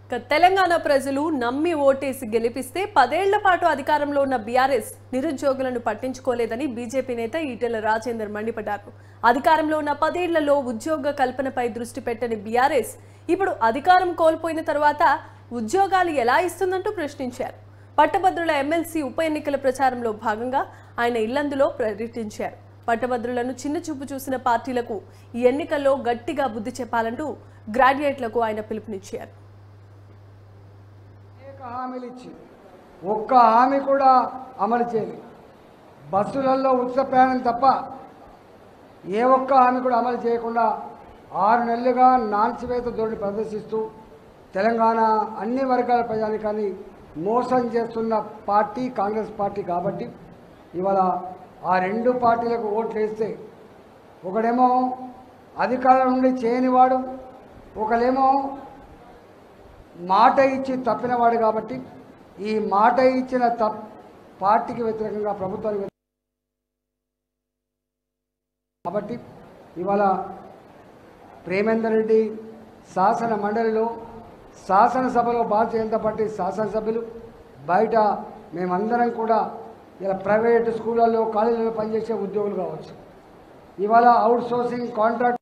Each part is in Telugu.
ఇక తెలంగాణ ప్రజలు నమ్మి ఓటేసి గెలిపిస్తే పదేళ్ల పాటు అధికారంలో ఉన్న బీఆర్ఎస్ నిరుద్యోగులను పట్టించుకోలేదని బీజేపీ నేత ఈటెల రాజేందర్ మండిపడ్డారు అధికారంలో ఉన్న పదేళ్లలో ఉద్యోగ కల్పనపై దృష్టి పెట్టని బీఆర్ఎస్ ఇప్పుడు అధికారం కోల్పోయిన తర్వాత ఉద్యోగాలు ఎలా ఇస్తుందంటూ ప్రశ్నించారు పట్టభద్రుల ఎమ్మెల్సీ ఉప ఎన్నికల ప్రచారంలో భాగంగా ఆయన ఇల్లందులో పర్యటించారు పట్టభద్రులను చిన్న చూపు చూసిన పార్టీలకు ఈ ఎన్నికల్లో గట్టిగా బుద్ధి చెప్పాలంటూ గ్రాడ్యుయేట్లకు ఆయన పిలుపునిచ్చారు అనేక హామీలు ఇచ్చి ఒక్క హామీ కూడా అమలు చేయలేదు బస్సులలో ఉచిత ప్రయాణం తప్ప ఏ ఒక్క హామీ కూడా అమలు చేయకుండా ఆరు నెలలుగా నాన్సివేత ధోరణి ప్రదర్శిస్తూ తెలంగాణ అన్ని వర్గాల ప్రజానికాన్ని మోసం చేస్తున్న పార్టీ కాంగ్రెస్ పార్టీ కాబట్టి ఇవాళ ఆ రెండు పార్టీలకు ఓట్లు వేస్తే ఒకడేమో అధికారం నుండి చేయనివాడు ఒకలేమో మాట ఇచ్చి తప్పినవాడు కాబట్టి ఈ మాట ఇచ్చిన తప్ పార్టీకి వ్యతిరేకంగా ప్రభుత్వానికి వ్యతిరేకంగా కాబట్టి ఇవాళ ప్రేమేందర్ రెడ్డి శాసన మండలిలో శాసనసభలో భారతీయ జనతా పార్టీ శాసనసభ్యులు బయట మేమందరం కూడా ఇలా ప్రైవేట్ స్కూళ్ళల్లో కాలేజీలలో పనిచేసే ఉద్యోగులు కావచ్చు ఇవాళ అవుట్ సోర్సింగ్ కాంట్రాక్ట్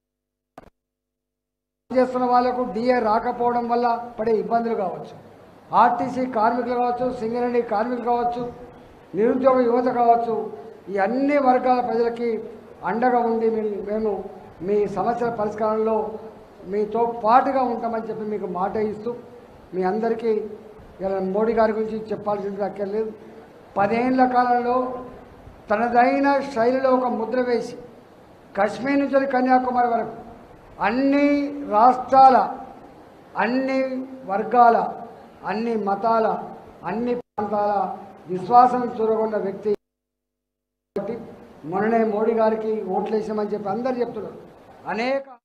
చేస్తున్న వాళ్ళకు డిఏ రాకపోవడం వల్ల పడే ఇబ్బందులు కావచ్చు ఆర్టీసీ కార్మికులు కావచ్చు సింగరేణి కార్మికులు కావచ్చు నిరుద్యోగ యువత కావచ్చు ఈ అన్ని వర్గాల ప్రజలకి అండగా ఉండి మీ- మేము మీ సమస్యల పరిష్కారంలో మీతో పాటుగా ఉంటామని చెప్పి మీకు మాట ఇస్తూ మీ అందరికీ ఇలా మోడీ గారి గురించి చెప్పాల్సింది అక్కర్లేదు పదేళ్ల కాలంలో తనదైన శైలిలో ఒక ముద్ర వేసి కశ్మీర్ నుంచి కన్యాకుమారి వరకు అన్ని రాష్ట్రాల అన్ని వర్గాల అన్ని మతాల అన్ని ప్రాంతాల విశ్వాసం చూరగొన్న వ్యక్తి కాబట్టి మొన్ననే మోడీ గారికి ఓట్లేసామని చెప్పి అందరు చెప్తున్నారు అనేక